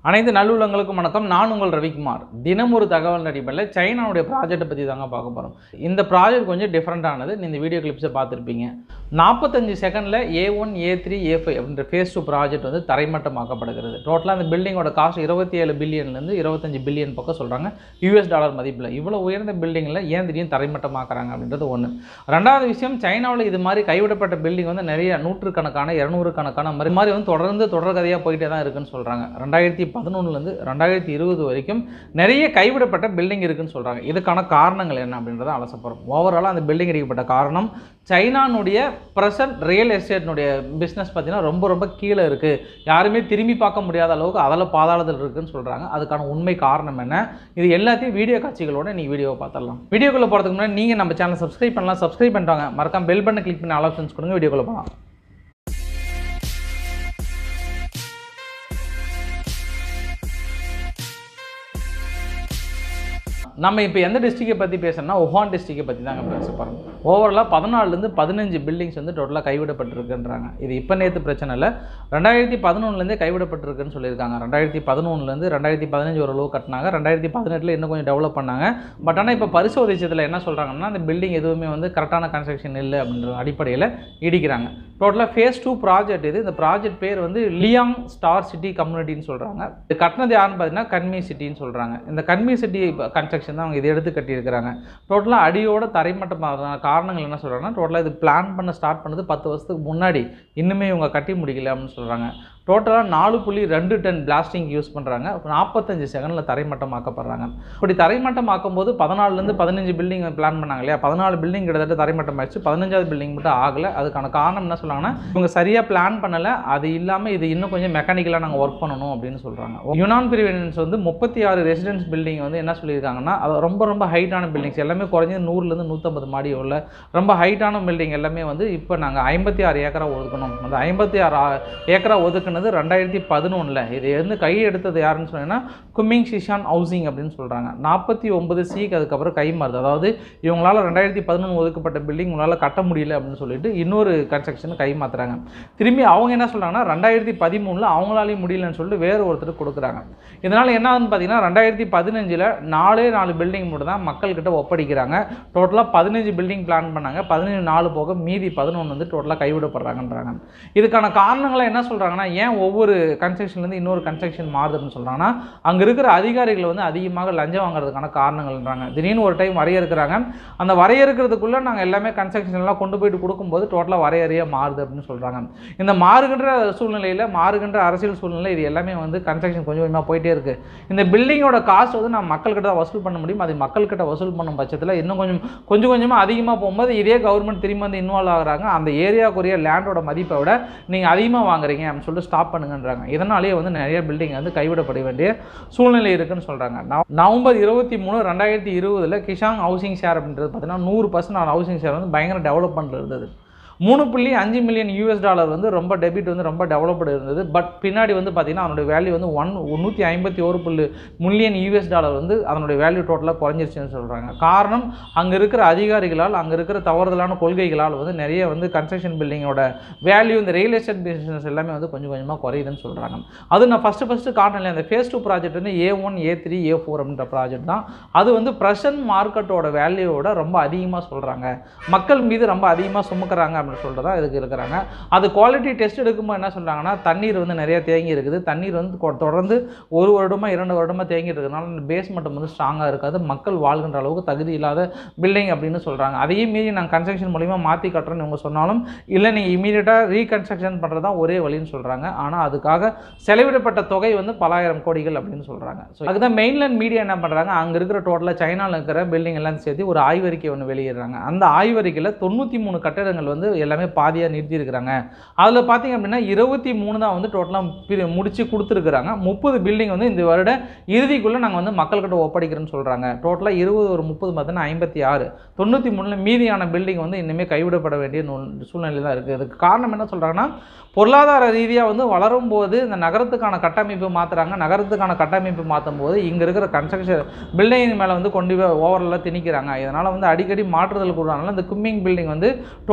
அனைத்து நல்லுள்ளங்களுக்கும் வணக்கம் நான் உங்கள் ரவிக்குமார் தினம் ஒரு தகவல் அடிப்படையில் சைனாவுடைய ப்ராஜெக்ட்டை பற்றி தாங்க பார்க்க போகிறோம் இந்த ப்ராஜெக்ட் கொஞ்சம் டிஃப்ரெண்ட்டானது இந்த வீடியோ கிளிப்ஸை பார்த்துருப்பீங்க நாற்பத்தஞ்சு செகண்டில் A one A three A five அப்படின்ற ஃபேஸ் டூ ப்ராஜெக்ட் வந்து தரைமட்டமாக்கப்படுகிறது டோட்டலாக அந்த பில்டிங்கோட காஸ்ட் இருபத்தி ஏழு பில்லியன்லேருந்து இருபத்தஞ்சு பில்லியன் பக்கம் சொல்கிறாங்க யூஎஸ் டாலர் மதிப்பில் இவ்வளோ உயர்ந்த பில்டிங்கில் ஏன் திடீர்னு தரைமட்டமாக்குறாங்க அப்படின்றது ஒன்று ரெண்டாவது விஷயம் சைனாவில் இது மாதிரி கைவிடப்பட்ட பில்டிங் வந்து நிறைய நூற்றுக்கணக்கான இரநூறுக்கணக்கான மாதிரி மாதிரி வந்து தொடர்ந்து தொடர்கதையாக போயிட்டே தான் இருக்குன்னு சொல்கிறாங்க ரெண்டாயிரத்தி பதினொன்றுலேருந்து ரெண்டாயிரத்தி இருபது வரைக்கும் நிறைய கைவிடப்பட்ட பில்டிங் இருக்குன்னு சொல்கிறாங்க இதுக்கான காரணங்கள் என்ன அப்படின்றத அலச போகிறோம் ஓவராலாக அந்த பில்டிங் இடிக்கப்பட்ட காரணம் சைனானுடைய ப்ரெசன்ட் ரியல் எஸ்டேட்னுடைய பிஸ்னஸ் பார்த்தீங்கன்னா ரொம்ப ரொம்ப கீழே இருக்குது யாருமே திரும்பி பார்க்க முடியாத அளவுக்கு அதில் பாதாளத்தில் இருக்குன்னு சொல்கிறாங்க அதுக்கான உண்மை காரணம் என்ன இது எல்லாத்தையும் வீடியோ காட்சிகளோட நீ வீடியோவை பார்த்துடலாம் வீடியோக்குள்ளே போகிறதுக்கு முன்னாடி நீங்கள் நம்ம சேனல் சப்ஸ்கிரைப் பண்ணலாம் சப்ஸ்கிரைப் பண்ணிட்டாங்க மறக்காம பெல் பட்டன் கிளிக் பண்ணி ஆலோசன்ஸ் கொடுங்க வீடியோக்குள்ளே போகலாம் நம்ம இப்போ எந்த டிஸ்ட்ரிக்டை பற்றி பேசணும்னா ஒஹான் டிஸ்ட்ரிக்டை பற்றி தாங்க பேச போகிறோம் ஓவராலாக பதினாலுலேருந்து பதினஞ்சு பில்டிங்ஸ் வந்து டோட்டலாக கைவிடப்பட்டிருக்குன்றாங்க இது இப்போ நேற்று பிரச்சனை இல்லை ரெண்டாயிரத்தி பதினொன்றுலேருந்தே கைவிடப்பட்டிருக்குன்னு சொல்லியிருக்காங்க ரெண்டாயிரத்தி பதினொன்றுலேருந்து ரெண்டாயிரத்தி பதினஞ்சு ஓரளவு கட்டினாங்க ரெண்டாயிரத்தி பதினெட்டில் இன்னும் கொஞ்சம் டெவலப் பண்ணாங்க பட் ஆனால் இப்போ பரிசோதிச்சதில் என்ன சொல்கிறாங்கன்னா அந்த பில்டிங் எதுவுமே வந்து கரெக்டான கன்ஸ்ட்ரக்ஷன் இல்லை அப்படின்ற அடிப்படையில் இடிக்கிறாங்க டோட்டலாக ஃபேஸ் டூ ப்ராஜெக்ட் இது இந்த ப்ராஜெக்ட் பேர் வந்து லியாங் ஸ்டார் சிட்டி கம்யூனிட்டின்னு சொல்கிறாங்க இது கட்டினது யாருன்னு பார்த்தீங்கன்னா கன்மி சிட்டின்னு சொல்கிறாங்க இந்த கன்மி சிட்டி கன்ஸ்ட்ரக்ஷன் தான் அவங்க இதை எடுத்து கட்டியிருக்கிறாங்க டோட்டலாக அடியோட தரைமட்டமாக காரணங்கள் என்ன சொல்கிறாங்கன்னா டோட்டலாக இது பிளான் பண்ண ஸ்டார்ட் பண்ணது பத்து வருஷத்துக்கு முன்னாடி இன்னுமே இவங்க கட்டி முடிக்கல அப்படின்னு சொல்கிறாங்க டோட்டலாக நாலு புள்ளி ரெண்டு டன் பிளாஸ்டிங் யூஸ் பண்ணுறாங்க நாற்பத்தஞ்சு செகண்டில் தரைமட்டமாக்கப்படுறாங்க இப்படி தரைமட்டமாக்கும் போது பதினாலுலேருந்து பதினஞ்சு பில்டிங் பிளான் பண்ணாங்க இல்லையா பதினாலு பில்டிங் கிட்டத்தட்ட தரைமட்டம் ஆயிடுச்சு பதினஞ்சாவது பில்டிங் மட்டும் ஆகலை அதுக்கான காரணம் என்ன சொல்கிறாங்கன்னா இவங்க சரியாக பிளான் பண்ணலை அது இல்லாமல் இது இன்னும் கொஞ்சம் மெக்கானிக்கலாக நாங்கள் ஒர்க் பண்ணணும் அப்படின்னு சொல்கிறாங்க யுனான் பிரிவினன்ஸ் வந்து முப்பத்தி ஆறு ரெசிடென்ஸ் பில்டிங் வந்து என்ன சொல்லியிருக்காங்கன்னா அது ரொம்ப ரொம்ப ஹைட்டான பில்டிங்ஸ் எல்லாமே குறைஞ்சது நூறுலேருந்து நூற்றம்பது மாடி உள்ள ரொம்ப ஹைட்டான பில்டிங் எல்லாமே வந்து இப்போ நாங்கள் ஐம்பத்தி ஆறு ஏக்கரா ஒதுக்கணும் அந்த ஐம்பத்தி ஆறு ஏக்கரா ஒதுக்கணும் பண்ணது ரெண்டாயிரத்தி பதினொன்றில் இது வந்து கை எடுத்தது யாருன்னு சொன்னீங்கன்னா குமிங் ஷிஷான் ஹவுசிங் அப்படின்னு சொல்கிறாங்க நாற்பத்தி ஒன்பது சிக்கு அதுக்கப்புறம் கை மாறுது அதாவது இவங்களால் ரெண்டாயிரத்தி பதினொன்று ஒதுக்கப்பட்ட பில்டிங் உங்களால் கட்ட முடியல அப்படின்னு சொல்லிட்டு இன்னொரு கன்ஸ்ட்ரக்ஷன் கை மாற்றுறாங்க திரும்பி அவங்க என்ன சொல்கிறாங்கன்னா ரெண்டாயிரத்தி பதிமூணில் அவங்களாலையும் முடியலன்னு சொல்லிட்டு வேறு ஒருத்தர் கொடுக்குறாங்க இதனால் என்ன ஆகுதுன்னு பார்த்தீங்கன்னா ரெண்டாயிரத்தி பதினஞ்சில் நாலே நாலு பில்டிங் மட்டும் தான் மக்கள்கிட்ட ஒப்படைக்கிறாங்க டோட்டலாக பதினஞ்சு பில்டிங் பிளான் பண்ணாங்க பதினஞ்சு நாலு போக மீதி பதினொன்று வந்து டோட்டலாக கைவிடப்படுறாங்கன்றாங்க இதுக்கான காரணங்களை என்ன சொல்கிறாங்கன்னா ஏன் ஒவ்வொரு கன்ஸ்ட்ரக்ஷன்லேருந்து இன்னொரு கன்ஸ்ட்ரக்ஷன் மாறுதுன்னு சொல்கிறாங்கன்னா அங்கே இருக்கிற அதிகாரிகள் வந்து அதிகமாக லஞ்சம் வாங்குறதுக்கான காரணங்கள்ன்றாங்க திடீர்னு ஒரு டைம் வரையறுக்கிறாங்க அந்த வரையறுக்கிறதுக்குள்ளே நாங்கள் எல்லாமே கன்ஸ்ட்ரக்ஷன் எல்லாம் கொண்டு போயிட்டு கொடுக்கும்போது டோட்டலாக வரையறையாக மாறுது அப்படின்னு சொல்கிறாங்க இந்த மாறுகின்ற சூழ்நிலையில் மாறுகின்ற அரசியல் சூழ்நிலை இது எல்லாமே வந்து கன்ஸ்ட்ரக்ஷன் கொஞ்சம் கொஞ்சமாக போயிட்டே இருக்குது இந்த பில்டிங்கோட காஸ்ட் வந்து நம்ம மக்கள்கிட்ட தான் வசூல் பண்ண முடியும் அது மக்கள்கிட்ட வசூல் பண்ணும் பட்சத்தில் இன்னும் கொஞ்சம் கொஞ்சம் கொஞ்சமாக அதிகமாக போகும்போது இதே கவர்மெண்ட் திரும்பி வந்து இன்வால்வ் ஆகுறாங்க அந்த ஏரியாக்குரிய லேண்டோட மதிப்பை விட நீங்கள் அதிகமாக வாங்குறீங்க அப்படின்னு சொல்லிட்டு ஸ்டாப் பண்ணுங்கன்றாங்க இதனாலேயே வந்து நிறைய பில்டிங் வந்து கைவிடப்பட வேண்டிய சூழ்நிலை இருக்குன்னு சொல்கிறாங்க நவம்பர் இருபத்தி மூணு ரெண்டாயிரத்தி இருபதில் கிஷாங் ஹவுசிங் ஷேர் அப்படின்றது பார்த்தீங்கன்னா நூறு பர்சன்ட் ஹவுசிங் ஷேர் வந்து பயங்கர டெவலப்மெண்ட் இருந்தது மூணு புள்ளி அஞ்சு மில்லியன் யூஎஸ் டாலர் வந்து ரொம்ப டெபிட் வந்து ரொம்ப டெவலப்டு இருந்தது பட் பின்னாடி வந்து பார்த்திங்கன்னா அதனுடைய வேல்யூ வந்து ஒன் நூற்றி ஐம்பத்தி ஒரு புள்ளி மில்லியன் யூஎஸ் டாலர் வந்து அதனுடைய வேல்யூ டோட்டலாக குறைஞ்சிருச்சுன்னு சொல்கிறாங்க காரணம் அங்கே இருக்கிற அதிகாரிகளால் அங்கே இருக்கிற தவறுதலான கொள்கைகளால் வந்து நிறைய வந்து கன்ஸ்ட்ரக்ஷன் பில்டிங்கோட வேல்யூ இந்த ரியல் எஸ்டேட் பிஸ்னஸ் எல்லாமே வந்து கொஞ்சம் கொஞ்சமாக குறையுதுன்னு சொல்கிறாங்க அது நான் ஃபஸ்ட்டு ஃபஸ்ட்டு காட்டினேன் அந்த ஃபேஸ் டூ ப்ராஜெக்ட் வந்து A one A three A four அப்படின்ற ப்ராஜெக்ட் தான் அது வந்து ப்ரெசன்ட் மார்க்கெட்டோட வேல்யூவோட ரொம்ப அதிகமாக சொல்கிறாங்க மக்கள் மீது ரொம்ப அதிகமாக சுமக்கிறாங்க அப்படின்னு சொல்லிட்டு தான் இதுக்கு இருக்கிறாங்க அது குவாலிட்டி டெஸ்ட் எடுக்கும்போது என்ன சொல்கிறாங்கன்னா தண்ணீர் வந்து நிறைய தேங்கி இருக்குது தண்ணீர் வந்து கொ- தொடர்ந்து ஒரு வருடமாக இரண்டு வருடமாக தேங்கி இருக்கிறதுனால இந்த பேஸ்மெண்ட் வந்து ஸ்ட்ராங்காக இருக்காது மக்கள் வாழ்கின்ற அளவுக்கு தகுதி இல்லாத பில்டிங் அப்படின்னு சொல்கிறாங்க அதையும் மீறி நாங்கள் கன்ஸ்ட்ரக்ஷன் மூலிமா மாற்றி கட்டுறோன்னு இவங்க சொன்னாலும் இல்லை நீங்கள் இமீடியட்டாக ரீகன்ஸ்ட்ரக்ஷன் பண்ணுறது தான் ஒரே வழின்னு சொல்கிறாங்க ஆனால் அதுக்காக செலவிடப்பட்ட தொகை வந்து பலாயிரம் கோடிகள் அப்படின்னு சொல்கிறாங்க ஸோ அதுதான் மெயின்லேண்ட் மீடியா என்ன பண்ணுறாங்க அங்கே இருக்கிற டோட்டலாக சைனாவில் இருக்கிற பில்டிங் எல்லாம் சேர்த்து ஒரு ஆய்வறிக்கை ஒன்று வெளியிடுறாங்க அந்த ஆய்வறிக்கையில் தொண்ணூற்றி மூணு கட்டடங்கள் வந்து எல்லாமே பாதியாக நிறுத்தியிருக்கிறாங்க அதில் பார்த்தீங்க அப்படின்னா இருபத்தி மூணு தான் வந்து டோட்டலாக முடிச்சு கொடுத்துருக்குறாங்க முப்பது பில்டிங் வந்து இந்த வருட இறுதிக்குள்ளே நாங்கள் வந்து மக்கள்கிட்ட ஒப்படைக்கிறோன்னு சொல்கிறாங்க டோட்டலாக இருபது ஒரு முப்பது பார்த்தீங்கன்னா ஐம்பத்தி ஆறு தொண்ணூற்றி மூணில் மீதியான பில்டிங் வந்து இனிமேல் கைவிடப்பட வேண்டிய நூ- சூழ்நிலை தான் இருக்குது அதுக்கு காரணம் என்ன சொல்கிறாங்கன்னா பொருளாதார ரீதியாக வந்து வளரும் போது இந்த நகரத்துக்கான கட்டமைப்பு மாற்றுறாங்க நகரத்துக்கான கட்டமைப்பு மாற்றும் போது இங்கே இருக்கிற கன்ஸ்ட்ரக்ஷன் பில்டிங் மேலே வந்து கொண்டு போய் ஓவரெல்லாம் திணிக்கிறாங்க இதனால் வந்து அடிக்கடி மாற்றுதல் கூடானால இந்த கும்மிங் பில்டிங் வந்து டோட்டலாக வந்து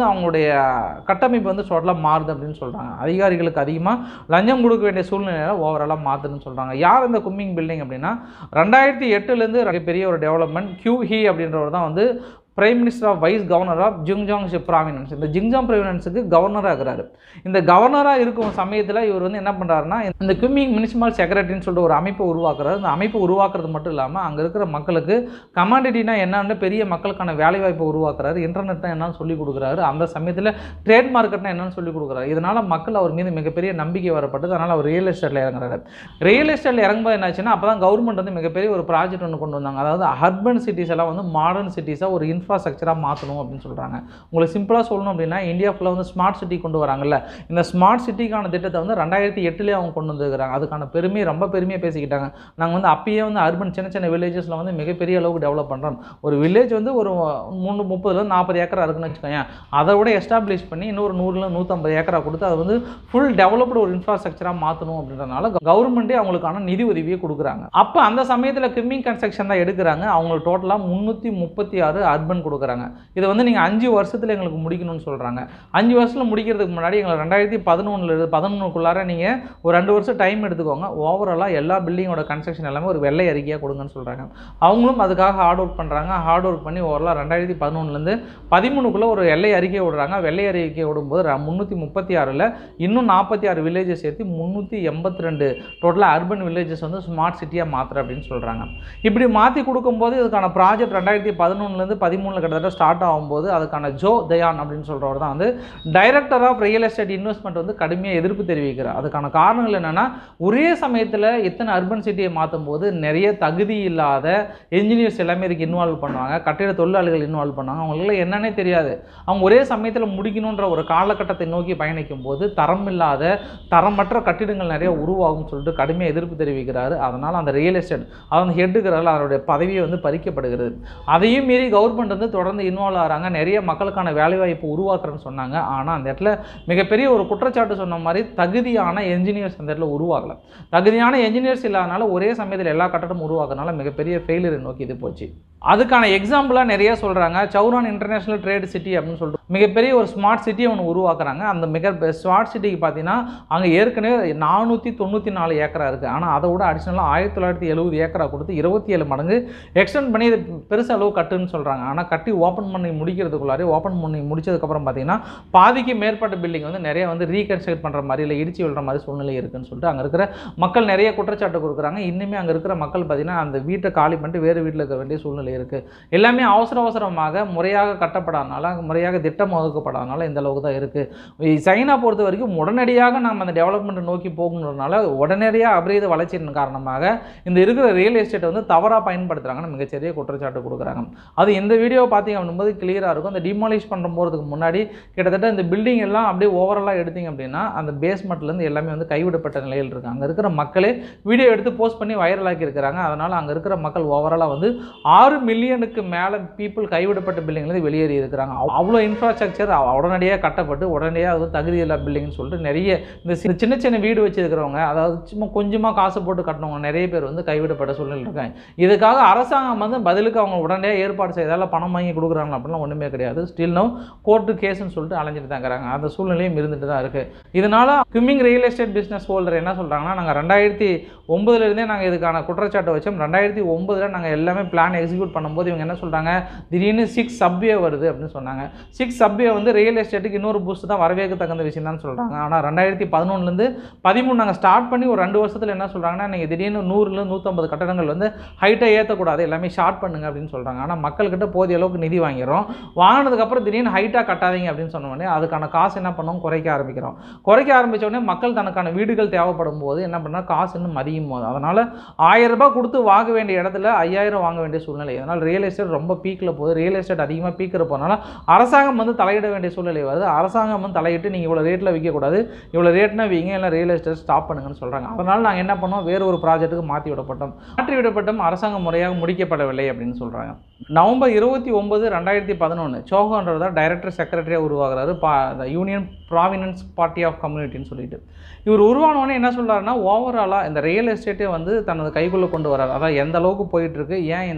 வந்து அவங்களுடைய கட்டமைப்பு வந்து டோட்டலாக மாறுது அப்படின்னு சொல்கிறாங்க அதிகாரிகளுக்கு அதிகமாக லஞ்சம் கொடுக்க வேண்டிய சூழ்நிலையில் ஓவராலாக மாற்றுதுன்னு சொல்கிறாங்க யார் இந்த கும்மிங் பில்டிங் அப்படின்னா ரெண்டாயிரத்தி எட்டுலேருந்து பெரிய ஒரு டெவலப்மெண்ட் கியூ ஹி அப்படின்றவர் தான் வந்து prime minister of vice governor of ஜிங்ஜாங் ப்ராவினன்ஸ் இந்த ஜிங்ஜாங் ப்ராவினன்ஸுக்கு கவர்னராக இருக்கிறாரு இந்த கவர்னராக இருக்கும் சமயத்தில் இவர் வந்து என்ன பண்ணுறாருன்னா இந்த குமிங் முனிசிபல் செக்ரட்டரின்னு சொல்லிட்டு ஒரு அமைப்பை உருவாக்குறாரு இந்த அமைப்பை உருவாக்குறது மட்டும் இல்லாமல் அங்கே இருக்கிற மக்களுக்கு கமாடிட்டினா என்னன்னு பெரிய மக்களுக்கான வேலைவாய்ப்பை உருவாக்குறாரு இன்டர்நெட்னா என்னன்னு சொல்லி கொடுக்குறாரு அந்த சமயத்தில் ட்ரேட் மார்க்கெட்னா என்னன்னு சொல்லி கொடுக்குறாரு இதனால் மக்கள் அவர் மீது மிகப்பெரிய நம்பிக்கை வரப்பட்டது அதனால் அவர் ரியல் எஸ்டேட்டில் இறங்குறாரு ரியல் எஸ்டேட்டில் இறங்கும்போது என்னாச்சுன்னா அப்போ தான் கவர்மெண்ட் வந்து மிகப்பெரிய ஒரு ப்ராஜெக்ட் ஒன்று கொண்டு வந்தாங்க அதாவது அர்பன் சிட்டிஸ் எல்லாம் வந்து மாடர்ன் சிட்டிஸாக ஒரு இன்ஃப்ராஸ்ட்ரக்சராக மாற்றணும் அப்படின்னு சொல்கிறாங்க உங்களுக்கு சிம்பிளாக சொல்லணும் அப்படின்னா இந்தியா ஃபுல்லாக வந்து ஸ்மார்ட் சிட்டி கொண்டு வராங்கல்ல இந்த ஸ்மார்ட் சிட்டிக்கான திட்டத்தை வந்து ரெண்டாயிரத்தி எட்டுலேயே அவங்க கொண்டு வந்துருக்காங்க அதுக்கான பெருமை ரொம்ப பெருமையாக பேசிக்கிட்டாங்க நாங்கள் வந்து அப்பயே வந்து அர்பன் சின்ன சின்ன வில்லேஜஸில் வந்து மிகப்பெரிய அளவுக்கு டெவலப் பண்ணுறோம் ஒரு வில்லேஜ் வந்து ஒரு மூணு முப்பதுலேருந்து நாற்பது ஏக்கரா இருக்குன்னு வச்சுக்கோங்க அதை விட எஸ்டாப்ளிஷ் பண்ணி இன்னொரு நூறுல நூற்றம்பது ஏக்கரா கொடுத்து அதை வந்து ஃபுல் டெவலப்டு ஒரு இன்ஃப்ராஸ்ட்ரக்சராக மாற்றணும் அப்படின்றதுனால கவர்மெண்ட்டே அவங்களுக்கான நிதி உதவியை கொடுக்குறாங்க அப்போ அந்த சமயத்தில் கிம்மிங் கன்ஸ்ட்ரக்ஷன் தான் எடுக்கிறாங்க அவங்களுக்கு டோட்டலாக முந்நூற்றி முப்பத்தி ஆறு அர்பன் கொடுக்குறாங்க இதை வந்து நீங்கள் அஞ்சு வருஷத்தில் எங்களுக்கு முடிக்கணும்னு சொல்கிறாங்க அஞ்சு வருஷத்தில் முடிக்கிறதுக்கு முன்னாடி எங்களுக்கு ரெண்டாயிரத்தி பதினொன்றில் பதினொன்றுக்குள்ளார நீங்கள் ஒரு ரெண்டு வருஷம் டைம் எடுத்துக்கோங்க ஓவராலாக எல்லா பில்டிங்கோட கன்ஸ்ட்ரக்ஷன் எல்லாமே ஒரு வெள்ளை அறிக்கையாக கொடுங்கன்னு சொல்கிறாங்க அவங்களும் அதுக்காக ஹார்ட் ஒர்க் பண்ணுறாங்க ஹார்ட் ஒர்க் பண்ணி ஓவராலாக ரெண்டாயிரத்தி பதினொன்றுலேருந்து பதிமூணுக்குள்ளே ஒரு வெள்ளை அறிக்கை விடுறாங்க வெள்ளை அறிக்கை விடும்போது முந்நூற்றி முப்பத்தி ஆறில் இன்னும் நாற்பத்தி ஆறு வில்லேஜஸ் சேர்த்து முந்நூற்றி எண்பத்தி ரெண்டு டோட்டலாக அர்பன் வில்லேஜஸ் வந்து ஸ்மார்ட் சிட்டியாக மாற்றுற அப்படின்னு சொல்கிறாங்க இப்படி மாற்றி கொடுக்கும்போது இதுக்கான ப்ராஜெக்ட் ரெண்டாயிரத்தி பதினொன்றுலேருந்து பதிமூணில் கிட்டத்தட்ட ஸ்டார்ட் ஆகும்போது அதுக்கான ஜோ தயான் அப்படின்னு சொல்கிறவர் தான் வந்து director of real estate investment வந்து கடுமையாக எதிர்ப்பு தெரிவிக்கிறார் அதுக்கான காரணங்கள் என்னென்னா ஒரே சமயத்தில் இத்தனை அர்பன் சிட்டியை மாற்றும் போது நிறைய தகுதி இல்லாத என்ஜினியர்ஸ் எல்லாமே இதுக்கு இன்வால்வ் பண்ணுவாங்க கட்டிட தொழிலாளிகள் இன்வால்வ் பண்ணுவாங்க அவங்களுக்குலாம் என்னன்னே தெரியாது அவங்க ஒரே சமயத்தில் முடிக்கணுன்ற ஒரு காலகட்டத்தை நோக்கி பயணிக்கும் போது தரம் இல்லாத தரமற்ற கட்டிடங்கள் நிறைய உருவாகும்னு சொல்லிட்டு கடுமையாக எதிர்ப்பு தெரிவிக்கிறாரு அதனால் அந்த ரியல் எஸ்டேட் அவங்க ஹெட்டுக்கிறார்கள் அவருடைய பதவியை வந்து பறிக்கப்படுகிறது அதையும் மீறி கவர்மெண்ட் வந்து தொடர்ந்து இன்வால்வ் ஆகிறாங்க நிறைய மக்களுக்கான வேலைவாய்ப்பு உருவாக்குறேன்னு சொன்னாங்க ஆனால் அந்த இடத்துல மிகப்பெரிய ஒரு குற்றச்சாட்டு சொன்ன மாதிரி தகுதியான என்ஜினியர்ஸ் அந்த இடத்துல உருவாகலை தகுதியான என்ஜினியர்ஸ் இல்லாதனால ஒரே சமயத்தில் எல்லா கட்டடமும் உருவாக்குறதுனால மிகப்பெரிய ஃபெயிலியரை நோக்கி இது போச்சு அதுக்கான எக்ஸாம்பிளாக நிறைய சொல்கிறாங்க சௌரான் இன்டர்நேஷனல் ட்ரேட் சிட்டி அப்படின்னு சொல்லிட்டு மிகப்பெரிய ஒரு ஸ்மார்ட் சிட்டியை ஒன்று உருவாக்குறாங்க அந்த மிக ஸ்மார்ட் சிட்டிக்கு பார்த்தீங்கன்னா அங்கே ஏற்கனவே நானூற்றி தொண்ணூற்றி நாலு ஏக்கரா இருக்குது ஆனால் அதை விட அடிஷ்னலாக ஆயிரத்தி தொள்ளாயிரத்தி எழுபது ஏக்கரா கொடுத்து இருபத்தி ஏழு மடங்கு எக்ஸ்டெண்ட் பண்ணி இது பெருசு அளவு கட்டுன்னு சொல்கிறாங்க ஆனால் கட்டி ஓப்பன் பண்ணி முடிக்கிறதுக்குள்ளாரே ஓப்பன் பண்ணி முடிச்சதுக்கப்புறம் பார்த்தீங்கன்னா பாதிக்கு மேற்பட்ட பில்டிங் வந்து நிறைய வந்து ரீகன்ஸ்ட்ரக்ட் பண்ணுற மாதிரி இல்லை இடிச்சு விழுற மாதிரி சூழ்நிலை இருக்குன்னு சொல்லிட்டு அங்கே இருக்கிற மக்கள் நிறைய குற்றச்சாட்டு கொடுக்குறாங்க இன்னுமே அங்கே இருக்கிற மக்கள் பார்த்தீங்கன்னா அந்த வீட்டை காலி பண்ணிட்டு வேறு வீட்டில் இருக்க வேண்டிய சூழ்நிலை இருக்குது எல்லாமே அவசர அவசரமாக முறையாக கட்டப்படாதனால முறையாக திட்டம் ஒதுக்கப்படாதனால இந்த அளவுக்கு தான் இருக்குது சைனா பொறுத்த வரைக்கும் உடனடியாக நம்ம அந்த டெவலப்மெண்ட்டை நோக்கி போகணுன்றனால உடனடியாக அபரீத வளர்ச்சியின் காரணமாக இந்த இருக்கிற ரியல் எஸ்டேட்டை வந்து தவறாக பயன்படுத்துகிறாங்கன்னு மிகச்சரிய குற்றச்சாட்டு கொடுக்குறாங்க அது இந்த வீடியோ பார்த்தீங்க அப்படின்போது கிளியராக இருக்கும் அந்த டிமாலிஷ் பண்ணுற போகிறதுக்கு முன்னாடி கிட்டத்தட்ட இந்த பில்டிங் எல்லாம் அப்படியே ஓவராலாக எடுத்தீங்க அப்படின்னா அந்த பேஸ்மெண்ட்லேருந்து எல்லாமே வந்து கைவிடப்பட்ட நிலையில் இருக்குது அங்கே இருக்கிற மக்களே வீடியோ எடுத்து போஸ்ட் பண்ணி வைரலாக்கி இருக்கிறாங்க அதனால் அங்கே இருக்கிற மக்கள் ஓவராலாக வந்து ஆறு மில்லியனுக்கு மேலே பீப்புள் கைவிடப்பட்ட பில்டிங்லேருந்து வெளியேறி இருக்கிறாங்க அவ்- அவ்வளோ இன்ஃப்ராஸ்ட்ரக்சர் உடனடியாக கட்டப்பட்டு உடனடியாக அது தகுதி இல்லா பில்டிங்னு சொல்லிட்டு நிறைய இந்த சி- சின்ன சின்ன வீடு வச்சிருக்கிறவங்க அதாவது சும்மா கொஞ்சமாக காசு போட்டு கட்டினவங்க நிறைய பேர் வந்து கைவிடப்பட்ட சூழ்நிலை இருக்காங்க இதுக்காக அரசாங்கம் வந்து பதிலுக்கு அவங்க உடனடியாக ஏற்பாடு செய்தால பணம் வாங்கி கொடுக்குறாங்க அப்படிலாம் ஒன்றுமே கிடையாது ஸ்டில் நோ கோர்ட்டு கேஸ்னு சொல்லிட்டு அலைஞ்சிட்டு தான் இருக்கிறாங்க அந்த சூழ்நிலையும் இருந்துட்டு தான் இருக்குது இதனால குமிங் ரியல் எஸ்டேட் பிஸ்னஸ் ஹோல்டர் என்ன சொல்கிறாங்கன்னா நாங்கள் ரெண்டாயிரத்தி ஒம்பதுலேருந்தே நாங்கள் இதுக்கான குற்றச்சாட்டு வச்சோம் ரெண்டாயிரத்தி ஒம்பதில் நாங்கள் எல்லாமே பிளான் எக்ஸிக்யூட் பண்ணும்போது இவங்க என்ன சொல்கிறாங்க திடீர்னு சிக்ஸ் சப்வே வருது அப்படின்னு சொன்னாங்க சிக்ஸ் சப்வே வந்து ரியல் எஸ்டேட்டுக்கு இன்னொரு பூஸ்ட் தான் வரவேற்க தகுந்த விஷயம் தான் சொல்கிறாங்க ஆனால் ரெண்டாயிரத்தி பதினொன்றுலேருந்து பதிமூணு நாங்கள் ஸ்டார்ட் பண்ணி ஒரு ரெண்டு வருஷத்தில் என்ன சொல்கிறாங்கன்னா நீங்கள் திடீர்னு நூறுல நூற்றம்பது கட்டடங்கள் வந்து ஹைட்டை ஏற்றக்கூடாது எல்லாமே ஷார்ட் பண்ணுங்க அப்படின்னு சொல்கிறாங்க ஆனால் மக்கள்கிட்ட போதிய அளவுக்கு நிதி வாங்கிறோம் வாங்கினதுக்கப்புறம் திடீர்னு ஹைட்டாக கட்டாதீங்க அப்படின்னு சொன்ன உடனே அதுக்கான காசு என்ன பண்ணோம் குறைக்க ஆரம்பிக்கிறோம் குறைக்க ஆரம்பிச்ச உடனே மக்கள் தனக்கான வீடுகள் தேவைப்படும் போது என்ன பண்ணால் காசு இன்னும் மதியும் போது அதனால் ஆயிரம் ரூபாய் கொடுத்து வாங்க வேண்டிய இடத்துல ஐயாயிரம் வாங்க வேண்டிய சூழ்நிலை அதனால் ரியல் எஸ்டேட் ரொம்ப பீக்கில் போகுது ரியல் எஸ்டேட் அதிகமாக பீக்கிற போனால அரசாங்கம் வந்து தலையிட வேண்டிய சூழ்நிலை வருது அரசாங்கம் வந்து தலையிட்டு நீங்கள் இவ்வளோ ரேட்டில் விற்கக்கூடாது இவ்வளோ ரேட்னா விங்க இல்லை ரியல் எஸ்டேட் ஸ்டாப் பண்ணுங்கன்னு சொல்கிறாங்க அதனால் நாங்கள் என்ன பண்ணோம் வேறு ஒரு ப்ராஜெக்ட்டுக்கு மாற்றி விடப்பட்டோம் மாற்றி விடப்பட்டோம் அரசாங்கம் முறையாக முடிக்கப்படவில்லை அப்படின்னு சொல்கிறாங்க நவம்பர் இருபத்தி ஒன்பது ரெண்டாயிரத்தி பதினொன்று சோகன்றவர் டைரக்டர் செக்ரட்டரியாக உருவாகிறாரு பா யூனியன் ப்ராவினன்ஸ் பார்ட்டி ஆஃப் கம்யூனிட்டின்னு சொல்லிட்டு இவர் உருவானோடனே என்ன சொல்றாருன்னா ஓவராலாக இந்த ரியல் எஸ்டேட்டே வந்து தனது கைக்குள்ளே கொண்டு வரார் அதாவது எந்த அளவுக்கு போயிட்டு இருக்கு ஏன் இந்த அளவுக்கு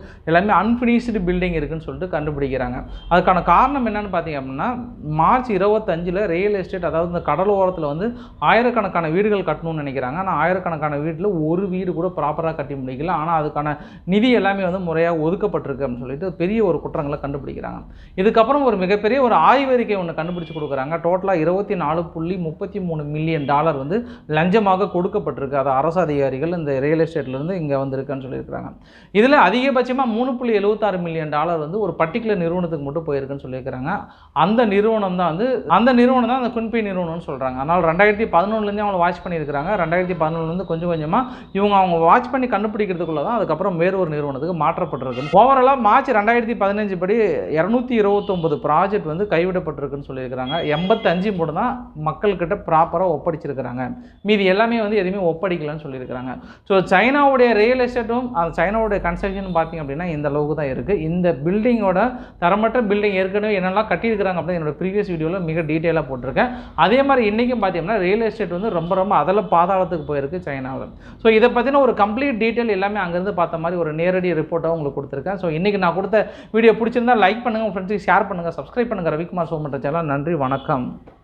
எல்லாமே அன்ஃபினிஷ்டு பில்டிங் இருக்குன்னு சொல்லிட்டு கண்டுபிடிக்கிறாங்க அதுக்கான காரணம் என்னன்னு பார்த்தீங்க அப்படின்னா மார்ச் இருபத்தஞ்சில் ரியல் எஸ்டேட் அதாவது இந்த கடலோரத்தில் வந்து ஆயிரக்கணக்கான வீடுகள் கட்டணும்னு நினைக்கிறாங்க ஆனால் ஆயிரக்கணக்கான வீட்டில் ஒரு வீடு கூட ப்ராப்பராக கட்டி முடிக்கல ஆனால் அதுக்கான நிதி எல்லாமே வந்து முறையாக ஒதுக்கப்பட்டிருக்கு அப்படின்னு சொல்லிட்டு பெரிய ஒரு குற்றங்களை கண்டுபிடிக்கிறாங்க இதுக்கப்புறம் ஒரு மிகப்பெரிய ஒரு ஆய்வறிக்கை ஒன்று கண்டுபிடிச்சு கொடுக்குறாங்க டோட்டலாக இருபத்தி நாலு புள்ளி முப்பத்தி மூணு மில்லியன் டாலர் வந்து லஞ்சமாக கொடுக்கப்பட்டிருக்கு அது அரசு அதிகாரிகள் இந்த ரியல் எஸ்டேட்லேருந்து இங்கே வந்திருக்குன்னு சொல்லியிருக்கிறாங்க இதில் அதிகபட்சமாக மூணு புள்ளி எழுபத்தாறு மில்லியன் டாலர் வந்து ஒரு பர்டிகுலர் நிறுவனத்துக்கு மட்டும் போயிருக்குன்னு சொல்லியிருக்கிறாங்க அந்த நிறுவனம் தான் வந்து அந்த நிறுவனம் தான் அந்த குன்பே நிறுவனம்னு சொல்கிறாங்க அதனால் ரெண்டாயிரத்தி பதினொன்றுலேருந்து அவங்க வாட்ச் பண்ணியிருக்கிறாங்க ரெண்டாயிரத்தி பதினொன்றுலேருந்து கொஞ்சம் கொஞ்சமாக இவங்க அவங்க வாட்ச் பண்ணி கண்டுபிடிக்கிறதுக்குள்ள தான் அதுக்கப்புறம் வேறு ஒரு நிறுவனத்துக்கு மாற்றப்பட்டிருக்கு ஓவராலாக மார்ச் ரெண்டாயிரத்தி பதினஞ்சு படி இரநூத்தி இருபத்தொம்பது ப்ராஜெக்ட் வந்து கைவிடப்பட்டிருக்குன்னு சொல்லியிருக்கிறாங்க எண்பத்தஞ்சு மட்டும் தான் மக்கள்கிட்ட ப்ராப்பராக ஒப்படைச்சிருக்கிறாங்க மீதி எல்லாமே வந்து எதுவுமே ஒப்படைக்கலன்னு சொல்லியிருக்கிறாங்க ஸோ சைனாவுடைய ரியல் எஸ்டேட்டும் அந்த சைனாவுடைய கன்ஸ்ட்ரக்ஷன் பார்த்தீங்க அப்படின்னா இந்த அளவுக்கு தான் இருக்குது இந்த பில்டிங்கோட தரமற்ற பில்டிங் ஏற்கனவே என்னெல்லாம் கட்டியிருக்கிறாங்க அப்படின்னு என்னோட ப்ரீவியஸ் வீடியோவில் மிக டீட்டெயிலாக போட்டிருக்கேன் அதே மாதிரி இன்றைக்கும் பார்த்தீங்கன்னா ரியல் எஸ்டேட் வந்து ரொம்ப ரொம்ப அதில் பாதாளத்துக்கு போயிருக்கு சைனாவில் ஸோ இதை பற்றின ஒரு கம்ப்ளீட் டீட்டெயில் எல்லாமே அங்கேருந்து பார்த்த மாதிரி ஒரு நேரடி ரிப்போர்ட்டாக உங்களுக்கு கொடுத்துருக்கேன் ஸோ இன்றைக்கி நான் கொடுத்த வீடியோ பிடிச்சிருந்தா லைக் பண்ணுங்கள் உங்கள் ஃப்ரெண்ட்ஸுக்கு ஷேர் பண்ணுங்கள் சப்ஸ்கிரைப் பண்ணுங்கள் ரவிக்குமார் சோமன்ற சேனல் நன்றி வணக்கம்